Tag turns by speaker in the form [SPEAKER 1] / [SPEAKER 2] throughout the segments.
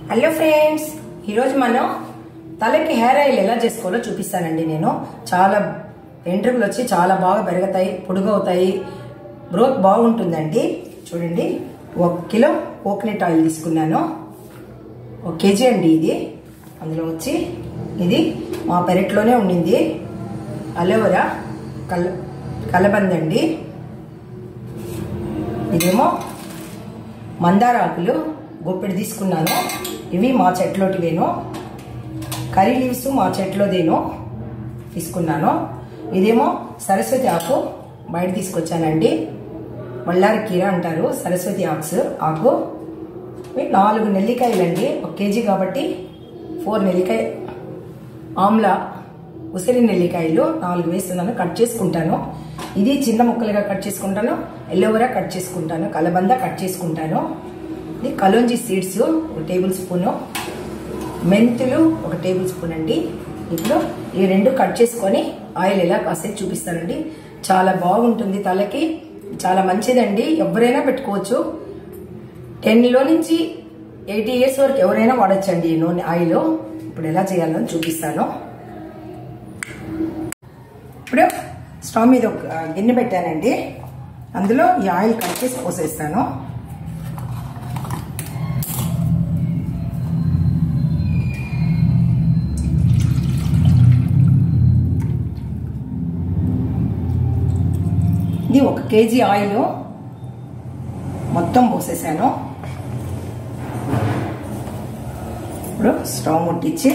[SPEAKER 1] hello friends ఈరోజు మనం తలకి హెయిర్ ఆయిల్ ఎలా చేసుకోవాలో చూపిస్తానండి నేను చాలా వెంట్రుకలు వచ్చి చాలా బాగా పెరుగుతాయి పొడుగవుతాయి గ్రోత్ బాగుంటుందండి చూడండి ఒక కిలో కోకోనట్ ఆయిల్ తీసుకున్నాను ఒక కేజీ అండి ఇది అందులో వచ్చి ఇది మా పెరట్లోనే ఉండింది అలోవెరా కల కలబంద అండి ఇదేమో మందార ఆకులు గుప్పెడు తీసుకున్నాను ఇవి మా చెట్లోటివేను కర్రీ లీవ్స్ మా చెట్లోదేను తీసుకున్నాను ఇదేమో సరస్వతి ఆకు బయట తీసుకొచ్చానండి మల్లారి కీర అంటారు సరస్వతి ఆక్స్ ఆకు ఇవి నాలుగు నెల్లికాయలండి ఒక కేజీ కాబట్టి ఫోర్ నెల్లికాయ ఆమ్లా ఉసిరి నెల్లికాయలు నాలుగు వేస్తున్నాను కట్ చేసుకుంటాను ఇది చిన్న ముక్కలుగా కట్ చేసుకుంటాను ఎల్లోవరా కట్ చేసుకుంటాను కలబంద కట్ చేసుకుంటాను ఇది కలోంజి సీడ్స్ ఒక టేబుల్ స్పూను మెంతులు ఒక టేబుల్ స్పూన్ అండి ఇప్పుడు ఈ రెండు కట్ చేసుకొని ఆయిల్ ఎలా కాసేపు చూపిస్తానండి చాలా బాగుంటుంది తలకి చాలా మంచిదండి ఎవరైనా పెట్టుకోవచ్చు టెన్లో నుంచి ఎయిటీ ఇయర్స్ వరకు ఎవరైనా వాడచ్చండి ఈ నూనె ఆయిల్ ఇప్పుడు ఎలా చేయాలని చూపిస్తాను ఇప్పుడు స్టవ్ మీద ఒక గిన్నె పెట్టానండి అందులో ఈ ఆయిల్ కట్ చేసి పోసేస్తాను ఇది ఒక కేజీ ఆయిల్ మొత్తం పోసేసాను ఇప్పుడు స్టవ్ ముట్టించి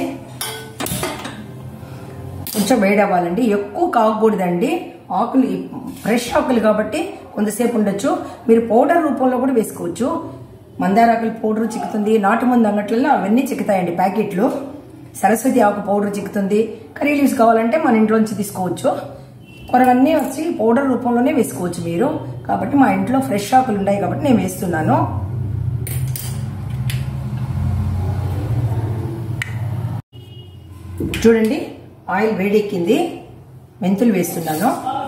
[SPEAKER 1] కొంచెం వేడి అవ్వాలండి ఎక్కువ కాకూడదండి ఆకులు ఫ్రెష్ ఆకులు కాబట్టి కొంతసేపు ఉండొచ్చు మీరు పౌడర్ రూపంలో కూడా వేసుకోవచ్చు మందారాకులు పౌడర్ చిక్కుతుంది నాటు మందు అంగట్లలో అవన్నీ చిక్కుతాయండి ప్యాకెట్లు సరస్వతి ఆకు పౌడర్ చిక్కుతుంది కర్రీ లీవ్స్ కావాలంటే మన ఇంట్లోంచి తీసుకోవచ్చు కొరవన్నీ వచ్చి పౌడర్ రూపంలోనే వేసుకోవచ్చు మీరు కాబట్టి మా ఇంట్లో ఫ్రెష్ ఆకులు ఉన్నాయి కాబట్టి నేను వేస్తున్నాను చూడండి ఆయిల్ వేడెక్కింది మెంతులు వేస్తున్నాను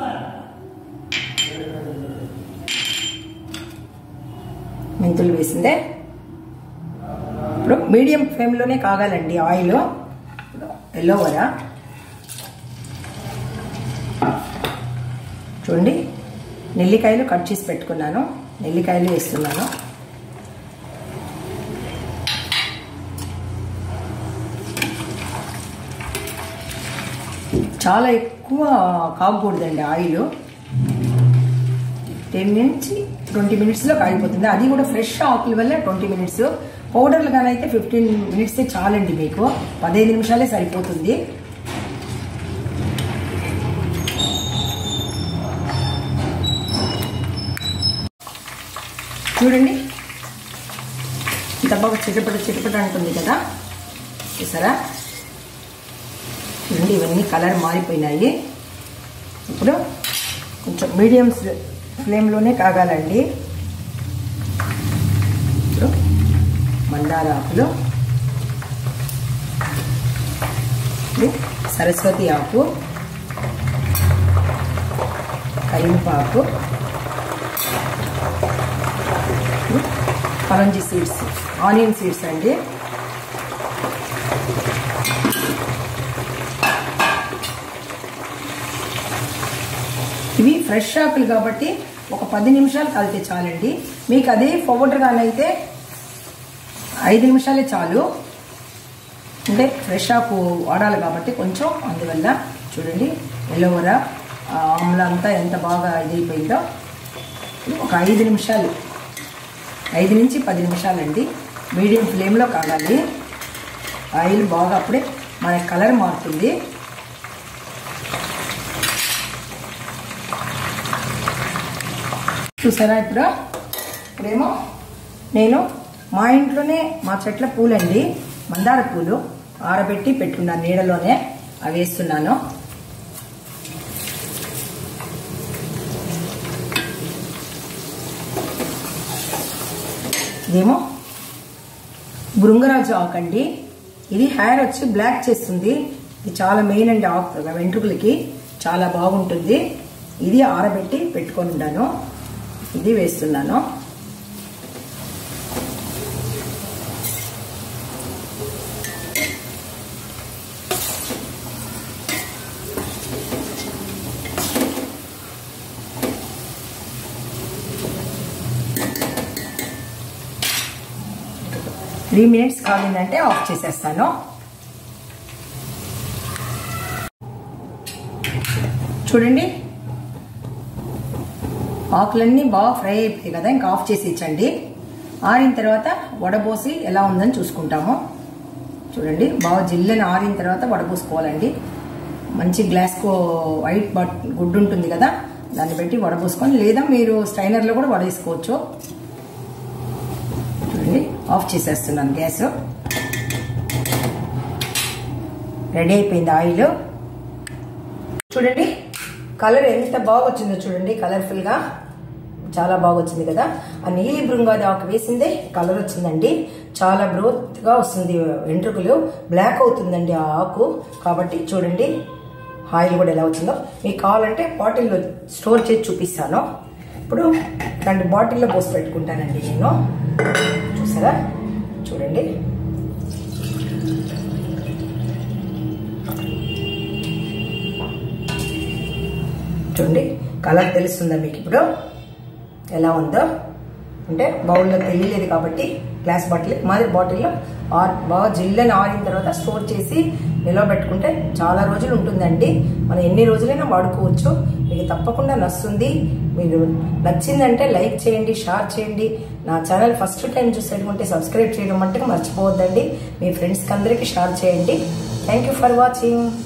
[SPEAKER 1] మెంతులు వేసిందే ఇప్పుడు మీడియం ఫ్లేమ్లోనే కాగాలండి ఆయిల్ ఎల్లోవరా చూడండి నెల్లికాయలు కట్ చేసి పెట్టుకున్నాను నెల్లికాయలు వేస్తున్నాను చాలా ఎక్కువ కాగకూడదండి ఆయిల్ టెన్ నుంచి ట్వంటీ మినిట్స్లో కాగిపోతుంది అది కూడా ఫ్రెష్ ఆకుల వల్ల ట్వంటీ మినిట్స్ పౌడర్లు కానీ అయితే ఫిఫ్టీన్ మినిట్సే చాలండి మీకు పదిహేను నిమిషాలే సరిపోతుంది చూడండి ఇంత బాగా చిటపట చిటపట అంటుంది కదా చూసారా చూడండి ఇవన్నీ కలర్ మారిపోయినాయి ఇప్పుడు కొంచెం మీడియం ఫ్లేమ్లోనే కాగాలండి ఇప్పుడు మందార ఆకులు ఇప్పుడు సరస్వతి ఆకు కరింపాకు పరంజి సీడ్స్ ఆనియన్ సీడ్స్ అండి ఇవి ఫ్రెష్ ఆకులు కాబట్టి ఒక పది నిమిషాలు కలితే చాలండి మీకు అదే పౌడర్ అయితే ఐదు నిమిషాలే చాలు అంటే ఫ్రెష్ ఆకు వాడాలి కాబట్టి కొంచెం అందువల్ల చూడండి ఎల్లోవరా ఆమ్ల అంతా ఎంత బాగా ఇదైపోయిందో ఒక ఐదు నిమిషాలు ఐదు నుంచి పది నిమిషాలండి మీడియం ఫ్లేమ్లో కాగాలి ఆయిల్ బాగా అప్పుడే మన కలర్ మారుతుంది చూసారా ఇప్పుడు ఇప్పుడేమో నేను మా ఇంట్లోనే మా చెట్ల పూలండి మందార పూలు ఆరబెట్టి పెట్టుకున్నాను నీడలోనే అవి వేస్తున్నాను ఇదేమో బృంగరాజు ఆకు అండి ఇది హెయిర్ వచ్చి బ్లాక్ చేస్తుంది ఇది చాలా మెయిన్ అండి ఆకు వెంట్రుకలకి చాలా బాగుంటుంది ఇది ఆరబెట్టి పెట్టుకొని ఉన్నాను ఇది వేస్తున్నాను త్రీ మినిట్స్ కాలిందంటే ఆఫ్ చేసేస్తాను చూడండి ఆకులన్నీ బాగా ఫ్రై అయిపోయాయి కదా ఇంకా ఆఫ్ చేసి ఇచ్చండి ఆరిన తర్వాత వడబోసి ఎలా ఉందని చూసుకుంటాము చూడండి బాగా జిల్లని ఆరిన తర్వాత వడబోసుకోవాలండి మంచి గ్లాస్కో వైట్ బట్ గుడ్డు ఉంటుంది కదా దాన్ని పెట్టి వడబోసుకొని లేదా మీరు స్ట్రైనర్లో కూడా వడేసుకోవచ్చు చూడండి ఆఫ్ చేసేస్తున్నాను గ్యాస్ రెడీ అయిపోయింది ఆయిల్ చూడండి కలర్ ఎంత బాగా వచ్చిందో చూడండి కలర్ఫుల్గా చాలా బాగా వచ్చింది కదా ఆ నీలి బృంగాది ఆకు వేసిందే కలర్ వచ్చిందండి చాలా గ్రోత్గా వస్తుంది వెంట్రుకలు బ్లాక్ అవుతుందండి ఆ ఆకు కాబట్టి చూడండి ఆయిల్ కూడా ఎలా వచ్చిందో మీకు కావాలంటే బాటిల్లో స్టోర్ చేసి చూపిస్తాను ఇప్పుడు రెండు బాటిల్లో పోసి పెట్టుకుంటానండి నేను చూసారా చూడండి చూడండి కలర్ తెలుస్తుందా మీకు ఇప్పుడు ఎలా ఉందో అంటే బౌల్లో తెలియలేదు కాబట్టి గ్లాస్ బాటిల్ మాది బాటిల్లో ఆర్ బాగా జిల్లని ఆరిన తర్వాత స్టోర్ చేసి నిల్వ పెట్టుకుంటే చాలా రోజులు ఉంటుందండి మనం ఎన్ని రోజులైనా వాడుకోవచ్చు మీకు తప్పకుండా నచ్చుతుంది మీరు నచ్చిందంటే లైక్ చేయండి షేర్ చేయండి నా ఛానల్ ఫస్ట్ టైం చూసేటువంటి సబ్స్క్రైబ్ చేయడం అంటే మర్చిపోవద్దండి మీ ఫ్రెండ్స్కి అందరికీ షేర్ చేయండి థ్యాంక్ యూ ఫర్ వాచింగ్